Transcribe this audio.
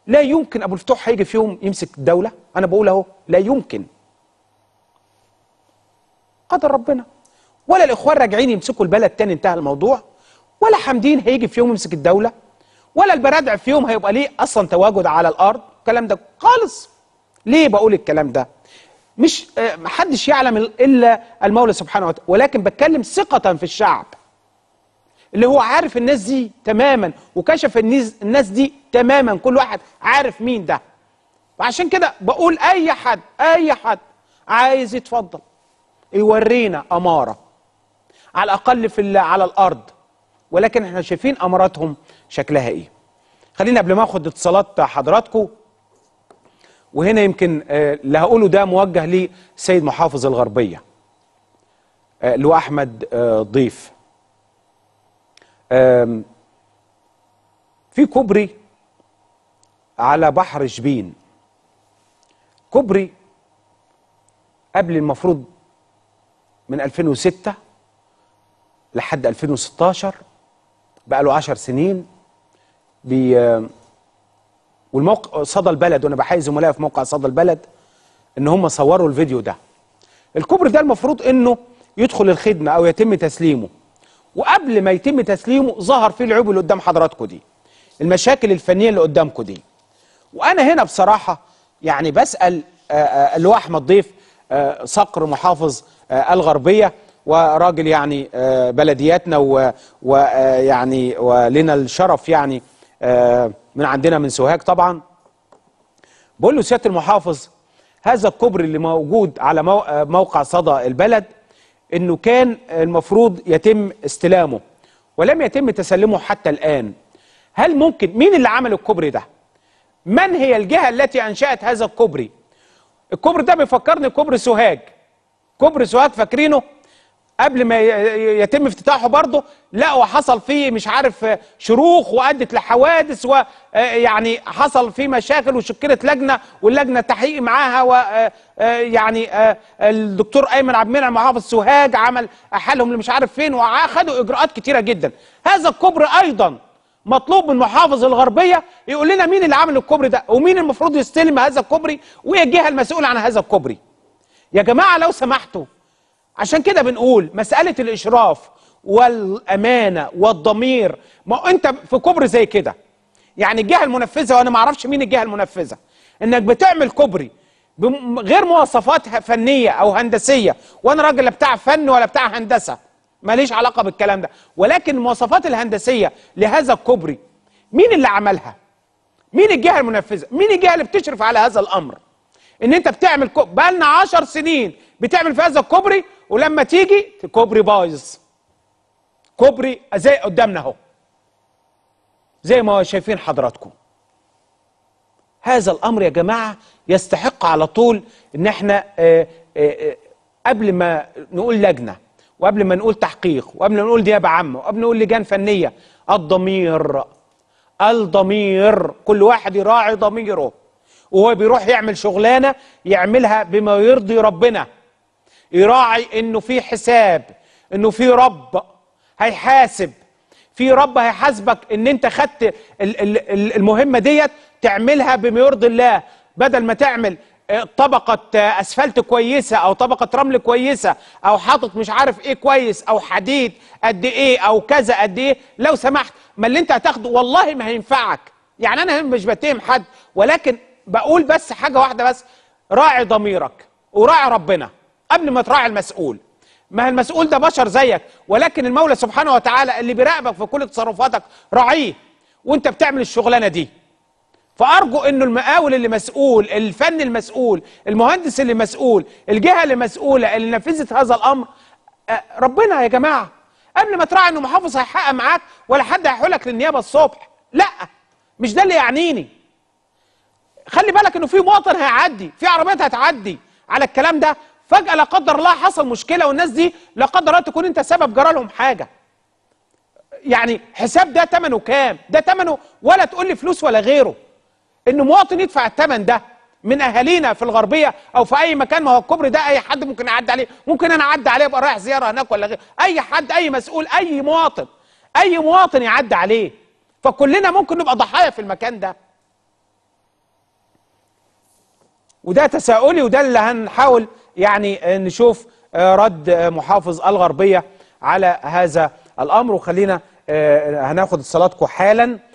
لا يمكن ابو الفتوح هيجي في يوم يمسك الدوله انا بقول اهو لا يمكن قدر ربنا ولا الاخوان راجعين يمسكوا البلد تاني انتهى الموضوع ولا حمدين هيجي في يوم يمسك الدوله ولا البرادع في يوم هيبقى ليه اصلا تواجد على الارض الكلام ده خالص ليه بقول الكلام ده مش آه، محدش يعلم الا المولى سبحانه وتعالى ولكن بتكلم ثقه في الشعب اللي هو عارف الناس دي تماما وكشف الناس الناس دي تماما كل واحد عارف مين ده وعشان كده بقول اي حد اي حد عايز يتفضل يورينا اماره على الاقل في ال- على الارض ولكن احنا شايفين اماراتهم شكلها ايه خلينا قبل ما اخد اتصالات حضراتكم وهنا يمكن آه، اللي هقوله ده موجه لسيد محافظ الغربيه آه، اللي هو احمد آه، ضيف آم، في كوبري على بحر شبين كوبري قبل المفروض من 2006 لحد 2016 بقى له 10 سنين بي والموقع صدى البلد وانا بحيي زملائي في موقع صدى البلد ان هم صوروا الفيديو ده الكوبري ده المفروض انه يدخل الخدمه او يتم تسليمه وقبل ما يتم تسليمه ظهر فيه العيوب اللي قدام حضراتكم دي المشاكل الفنيه اللي قدامكم دي وانا هنا بصراحه يعني بسال آه، آه، اللي هو احمد ضيف آه، صقر محافظ آه، الغربيه وراجل يعني آه، بلدياتنا ويعني ولنا الشرف يعني آه، من عندنا من سوهاج طبعا بقول له سياده المحافظ هذا الكوبري اللي موجود على مو- آه، موقع صدى البلد انه كان المفروض يتم استلامه ولم يتم تسلمه حتى الان هل ممكن مين اللي عمل الكوبري ده من هي الجهه التي انشات هذا الكوبري الكوبري ده بيفكرني بكوبري سوهاج كوبري سوهاج فاكرينه قبل ما ي- ي- يتم افتتاحه برضه لقوا حصل فيه مش عارف آه، شروخ وادت لحوادث ويعني حصل فيه مشاكل وشكلت لجنه واللجنه التحقيق معاها ويعني الدكتور ايمن عبد المنعم محافظ سوهاج عمل احالهم اللي مش عارف فين واخدوا اجراءات كتيره جدا هذا الكوبري ايضا مطلوب من محافظ الغربيه يقول لنا مين اللي عمل الكوبري ده ومين المفروض يستلم هذا الكوبري وايه الجهه المسؤوله عن هذا الكوبري يا جماعه لو سمحتوا عشان كده بنقول مسألة الإشراف والأمانة والضمير ما هو أنت في كوبري زي كده يعني الجهة المنفذة وأنا ما أعرفش مين الجهة المنفذة إنك بتعمل كوبري بم- غير مواصفات ه- فنية أو هندسية وأنا راجل لا بتاع فن ولا بتاع هندسة ماليش علاقة بالكلام ده ولكن المواصفات الهندسية لهذا الكوبري مين اللي عملها؟ مين الجهه المنفذه مين الجهه اللي بتشرف على هذا الامر ان انت بتعمل كو... بقالنا عشر سنين بتعمل في هذا الكوبري ولما تيجي الكوبري بايظ كوبري زي قدامنا اهو زي ما شايفين حضراتكم هذا الامر يا جماعه يستحق على طول ان احنا آه، آه، آه، قبل ما نقول لجنه وقبل ما نقول تحقيق وقبل ما نقول نيابه عامه وقبل ما نقول لجان فنيه الضمير الضمير كل واحد يراعي ضميره وهو بيروح يعمل شغلانه يعملها بما يرضي ربنا يراعي انه في حساب انه في رب هيحاسب في رب هيحاسبك ان انت خدت ال- ال- ال- المهمه ديت تعملها بما يرضي الله بدل ما تعمل آه، طبقة آه، اسفلت كويسة او طبقة رمل كويسة او حاطط مش عارف ايه كويس او حديد قد ايه او كذا قد ايه لو سمحت ما اللي انت هتاخده والله ما هينفعك يعني انا مش بتهم حد ولكن بقول بس حاجة واحدة بس راعي ضميرك وراعي ربنا قبل ما تراعي المسؤول ما المسؤول ده بشر زيك ولكن المولى سبحانه وتعالى اللي بيراقبك في كل تصرفاتك راعيه وانت بتعمل الشغلانه دي فارجو انه المقاول اللي مسؤول الفن المسؤول المهندس اللي مسؤول الجهه اللي مسؤوله اللي نفذت هذا الامر آه، ربنا يا جماعه قبل ما تراعي انه محافظ هيحقق معاك ولا حد هيحولك للنيابه الصبح لا مش ده اللي يعنيني خلي بالك انه في مواطن هيعدي في عربيات هتعدي على الكلام ده فجاه لا قدر الله حصل مشكله والناس دي لا قدر الله تكون انت سبب جرى لهم حاجه يعني حساب ده ثمنه كام ده ثمنه ولا تقول لي فلوس ولا غيره ان مواطن يدفع الثمن ده من اهالينا في الغربيه او في اي مكان ما هو الكوبري ده اي حد ممكن يعدي عليه ممكن انا اعدي عليه ابقى رايح زياره هناك ولا غير اي حد اي مسؤول اي مواطن اي مواطن يعدي عليه فكلنا ممكن نبقى ضحايا في المكان ده وده تساؤلي وده اللي هنحاول يعني نشوف آه، رد آه، محافظ الغربية على هذا الأمر وخلينا آه، هناخد اتصالاتكم حالا